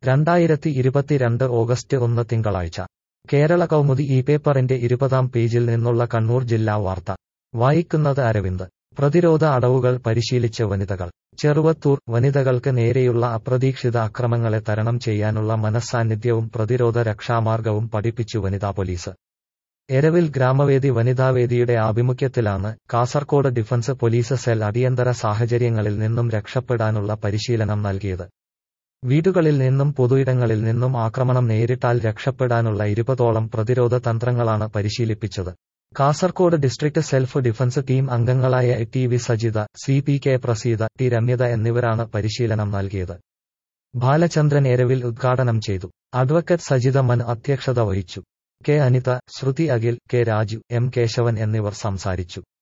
രണ്ടായിരത്തി ഇരുപത്തിരണ്ട് ഓഗസ്റ്റ് ഒന്ന് തിങ്കളാഴ്ച കേരള കൗമുദി ഈ പേപ്പറിന്റെ ഇരുപതാം പേജിൽ നിന്നുള്ള കണ്ണൂർ ജില്ലാ വാർത്ത വായിക്കുന്നത് അരവിന്ദ് പ്രതിരോധ അടവുകൾ പരിശീലിച്ച വനിതകൾ ചെറുവത്തൂർ വനിതകൾക്ക് നേരെയുള്ള അപ്രതീക്ഷിത അക്രമങ്ങളെ തരണം ചെയ്യാനുള്ള മനസ്സാന്നിധ്യവും പ്രതിരോധ രക്ഷാമാർഗവും പഠിപ്പിച്ചു വനിതാ പോലീസ് എരവിൽ ഗ്രാമവേദി വനിതാവേദിയുടെ ആഭിമുഖ്യത്തിലാണ് കാസർകോട് ഡിഫൻസ് പോലീസ് സെൽ അടിയന്തര സാഹചര്യങ്ങളിൽ നിന്നും രക്ഷപ്പെടാനുള്ള പരിശീലനം നൽകിയത് വീടുകളിൽ നിന്നും പൊതുയിടങ്ങളിൽ നിന്നും ആക്രമണം നേരിട്ടാൽ രക്ഷപ്പെടാനുള്ള ഇരുപതോളം പ്രതിരോധ തന്ത്രങ്ങളാണ് പരിശീലിപ്പിച്ചത് Kasaragod district self defence team അംഗങ്ങളായ T V Sajitha C P K Praseetha T Ramyatha എന്നിവരാണ് പരിശീലനം നൽകിയത് ബാലചന്ദ്രൻ എരവിൽ ഉദ്ഘാടനം ചെയ്തു അഡ്വക്കേറ്റ് സജിത മൻ അധ്യക്ഷത വഹിച്ചു K Anitha Shruthi Akhil K Raju M Kesavan എന്നിവർ സംസാരിച്ചു